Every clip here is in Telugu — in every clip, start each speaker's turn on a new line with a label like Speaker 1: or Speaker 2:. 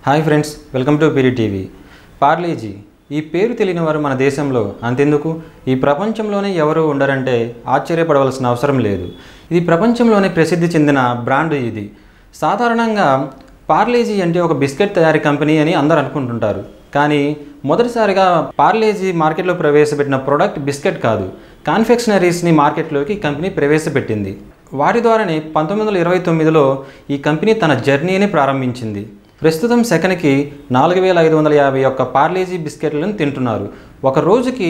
Speaker 1: హాయ్ ఫ్రెండ్స్ వెల్కమ్ టు పిరి టీవీ పార్లేజీ ఈ పేరు తెలియని వారు మన దేశంలో అంతెందుకు ఈ ప్రపంచంలోనే ఎవరు ఉండరంటే ఆశ్చర్యపడవలసిన అవసరం లేదు ఇది ప్రపంచంలోనే ప్రసిద్ధి చెందిన బ్రాండ్ ఇది సాధారణంగా పార్లేజీ అంటే ఒక బిస్కెట్ తయారీ కంపెనీ అని అందరు అనుకుంటుంటారు కానీ మొదటిసారిగా పార్లేజీ మార్కెట్లో ప్రవేశపెట్టిన ప్రోడక్ట్ బిస్కెట్ కాదు కాన్ఫెక్షనరీస్ని మార్కెట్లోకి ఈ కంపెనీ ప్రవేశపెట్టింది వాటి ద్వారానే పంతొమ్మిది వందల ఇరవై తొమ్మిదిలో ఈ కంపెనీ తన జర్నీని ప్రారంభించింది ప్రస్తుతం సెకన్కి నాలుగు వేల ఐదు వందల యాభై ఒక్క పార్లేజీ బిస్కెట్లను తింటున్నారు ఒక రోజుకి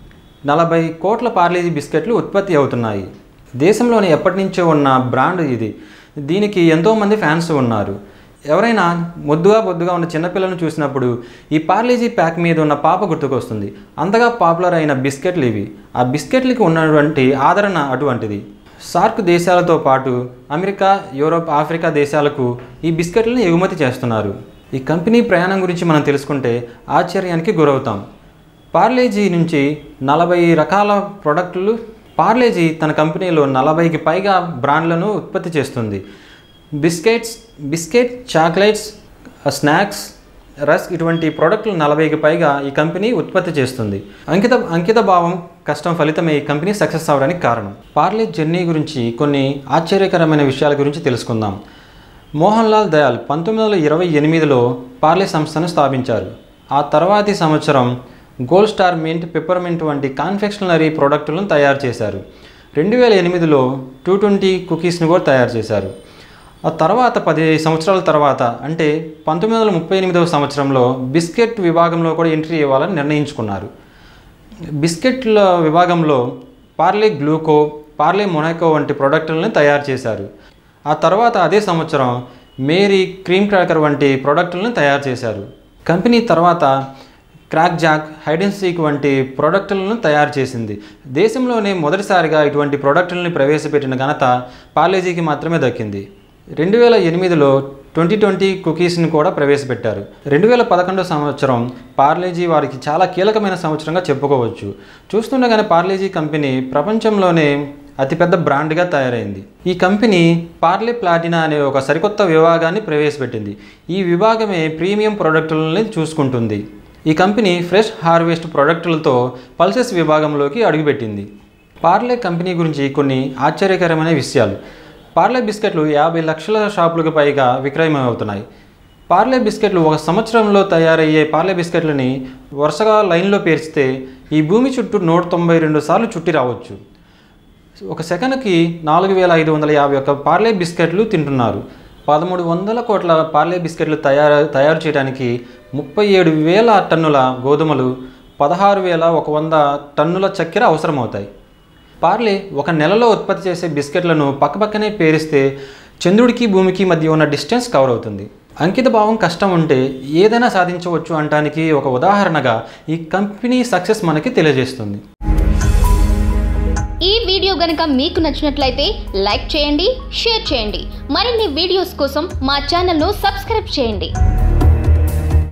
Speaker 1: నలభై కోట్ల పార్లేజీ బిస్కెట్లు ఉత్పత్తి అవుతున్నాయి దేశంలోని ఎప్పటి నుంచో ఉన్న బ్రాండ్ ఇది దీనికి ఎంతోమంది ఫ్యాన్స్ ఉన్నారు ఎవరైనా ముద్దుగా బొద్దుగా ఉన్న చిన్నపిల్లలను చూసినప్పుడు ఈ పార్లేజీ ప్యాక్ మీద ఉన్న పాప గుర్తుకొస్తుంది అంతగా పాపులర్ అయిన బిస్కెట్లు ఇవి ఆ బిస్కెట్లకి ఉన్నటువంటి ఆదరణ అటువంటిది సార్క్ దేశాలతో పాటు అమెరికా యూరోప్ ఆఫ్రికా దేశాలకు ఈ బిస్కెట్లను ఎగుమతి చేస్తున్నారు ఈ కంపెనీ ప్రయాణం గురించి మనం తెలుసుకుంటే ఆశ్చర్యానికి గురవుతాం పార్లేజీ నుంచి నలభై రకాల ప్రోడక్టులు పార్లేజీ తన కంపెనీలో నలభైకి పైగా బ్రాండ్లను ఉత్పత్తి చేస్తుంది biscuits biscuit chocolates snacks rusk ఇటువంటి ప్రోడక్టులు నలభైకి పైగా ఈ కంపెనీ ఉత్పత్తి చేస్తుంది అంకిత అంకిత భావం కష్టం ఫలితమే ఈ కంపెనీ సక్సెస్ అవడానికి కారణం పార్లే జర్నీ గురించి కొన్ని ఆశ్చర్యకరమైన విషయాల గురించి తెలుసుకుందాం మోహన్ లాల్ దయాల్ పంతొమ్మిది వందల ఇరవై ఎనిమిదిలో పార్లే సంస్థను స్థాపించారు ఆ తర్వాతి సంవత్సరం గోల్డ్ స్టార్ మింట్ పెప్పర్మింట్ వంటి కాన్ఫెక్షనరీ ప్రోడక్టులను తయారు చేశారు రెండు వేల ఎనిమిదిలో టూ ట్వంటీ కుకీస్ని కూడా తయారు చేశారు ఆ తర్వాత పది సంవత్సరాల తర్వాత అంటే పంతొమ్మిది వందల ముప్పై ఎనిమిదవ సంవత్సరంలో బిస్కెట్ విభాగంలో కూడా ఎంట్రీ ఇవ్వాలని నిర్ణయించుకున్నారు బిస్కెట్ల విభాగంలో పార్లే గ్లూకో పార్లే మొనాకో వంటి ప్రోడక్టులను తయారు చేశారు ఆ తర్వాత అదే సంవత్సరం మేరీ క్రీమ్ క్రాకర్ వంటి ప్రోడక్టులను తయారు చేశారు కంపెనీ తర్వాత Krack Jack hide and seek వంటి ప్రోడక్టులను తయారు చేసింది దేశంలోనే మొదటిసారిగా ఇటువంటి ప్రోడక్టులను ప్రవేశపెట్టిన ఘనత పార్లేజీకి మాత్రమే దక్కింది రెండు వేల ఎనిమిదిలో ట్వంటీ ట్వంటీ కుకీస్ని కూడా ప్రవేశపెట్టారు రెండు వేల పదకొండో సంవత్సరం పార్లేజీ వారికి చాలా కీలకమైన సంవత్సరంగా చెప్పుకోవచ్చు చూస్తుండగానే పార్లేజీ కంపెనీ ప్రపంచంలోనే అతిపెద్ద బ్రాండ్గా తయారైంది ఈ కంపెనీ పార్లే ప్లాటినా అనే ఒక సరికొత్త విభాగాన్ని ప్రవేశపెట్టింది ఈ విభాగమే ప్రీమియం ప్రోడక్టులని చూసుకుంటుంది ఈ కంపెనీ ఫ్రెష్ హార్వెస్ట్ ప్రోడక్టులతో పల్సెస్ విభాగంలోకి అడుగుపెట్టింది పార్లే కంపెనీ గురించి కొన్ని ఆశ్చర్యకరమైన విషయాలు పార్లే బిస్కెట్లు యాభై లక్షల షాపులకు పైగా విక్రయమవుతున్నాయి పార్లే బిస్కెట్లు ఒక సంవత్సరంలో తయారయ్యే పార్లే బిస్కెట్లని వరుసగా లైన్లో పేర్చితే ఈ భూమి చుట్టూ నూట తొంభై రెండు సార్లు చుట్టి రావచ్చు ఒక సెకనుకి నాలుగు వేల ఐదు వందల యాభై ఒక్క పార్లే బిస్కెట్లు తింటున్నారు పదమూడు వందల కోట్ల పార్లే బిస్కెట్లు తయారు తయారు చేయడానికి ముప్పై ఏడు వేల టన్నుల గోధుమలు పదహారు వేల ఒక వంద టన్నుల చక్కెర అవసరమవుతాయి పార్లే ఒక నెలలో ఉత్పత్తి చేసే బిస్కెట్లను పక్కపక్కనే పేరిస్తే చంద్రుడికి భూమికి మధ్య ఉన్న డిస్టెన్స్ కవర్ అవుతుంది అంకిత భావం కష్టం ఉంటే ఏదైనా సాధించవచ్చు అనటానికి ఒక ఉదాహరణగా ఈ కంపెనీ సక్సెస్ మనకి తెలియజేస్తుంది
Speaker 2: ఈ వీడియో గనక మీకు నచ్చినట్లయితే లైక్ చేయండి షేర్ చేయండి మరిన్ని వీడియోస్ కోసం మా ఛానల్ను సబ్స్క్రైబ్ చేయండి